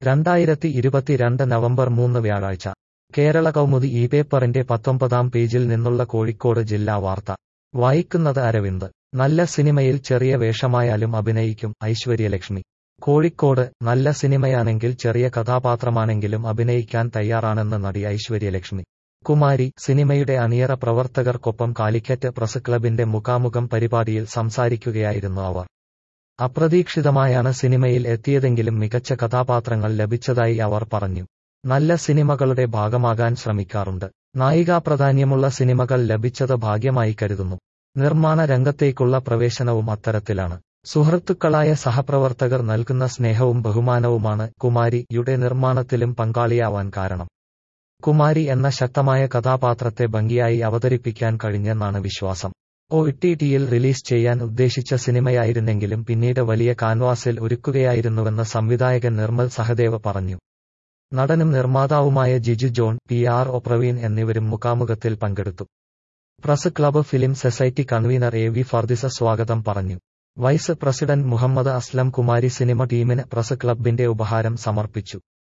രണ്ടായിരത്തി ഇരുപത്തിരണ്ട് നവംബർ മൂന്ന് വ്യാഴാഴ്ച കേരള കൗമുദി ഈ പേപ്പറിന്റെ പത്തൊമ്പതാം പേജിൽ നിന്നുള്ള കോഴിക്കോട് ജില്ലാ വാർത്ത വായിക്കുന്നത് അരവിന്ദ് നല്ല സിനിമയിൽ ചെറിയ വേഷമായാലും അഭിനയിക്കും ഐശ്വര്യലക്ഷ്മി കോഴിക്കോട് നല്ല സിനിമയാണെങ്കിൽ ചെറിയ കഥാപാത്രമാണെങ്കിലും അഭിനയിക്കാൻ തയ്യാറാണെന്ന് നടി ഐശ്വര്യലക്ഷ്മി കുമാരി സിനിമയുടെ അണിയറ പ്രവർത്തകർക്കൊപ്പം കാലിക്കറ്റ് പ്രസ് ക്ലബിന്റെ മുഖാമുഖം പരിപാടിയിൽ സംസാരിക്കുകയായിരുന്നു അവർ അപ്രതീക്ഷിതമായാണ് സിനിമയിൽ എത്തിയതെങ്കിലും മികച്ച കഥാപാത്രങ്ങൾ ലഭിച്ചതായി അവർ പറഞ്ഞു നല്ല സിനിമകളുടെ ഭാഗമാകാൻ ശ്രമിക്കാറുണ്ട് നായികാ പ്രാധാന്യമുള്ള സിനിമകൾ ലഭിച്ചത് ഭാഗ്യമായി കരുതുന്നു നിർമ്മാണ രംഗത്തേക്കുള്ള പ്രവേശനവും അത്തരത്തിലാണ് സുഹൃത്തുക്കളായ സഹപ്രവർത്തകർ നൽകുന്ന സ്നേഹവും ബഹുമാനവുമാണ് കുമാരിയുടെ നിർമ്മാണത്തിലും പങ്കാളിയാവാൻ കാരണം കുമാരി എന്ന ശക്തമായ കഥാപാത്രത്തെ ഭംഗിയായി അവതരിപ്പിക്കാൻ കഴിഞ്ഞെന്നാണ് വിശ്വാസം ഒ ടി ടിയിൽ റിലീസ് ചെയ്യാൻ ഉദ്ദേശിച്ച സിനിമയായിരുന്നെങ്കിലും പിന്നീട് വലിയ കാൻവാസിൽ ഒരുക്കുകയായിരുന്നുവെന്ന് സംവിധായകൻ നിർമ്മൽ സഹദേവ പറഞ്ഞു നടനും നിർമ്മാതാവുമായ Jiju John P R O Praveen എന്നിവരും മുഖാമുഖത്തിൽ പങ്കെടുത്തു press club film society convener A V Fardisa സ്വാഗതം പറഞ്ഞു vice president Muhammad Aslam Kumari cinema ടീമിന് പ്രസ് ക്ലബിന്റെ ഉപഹാരം സമർപ്പിച്ചു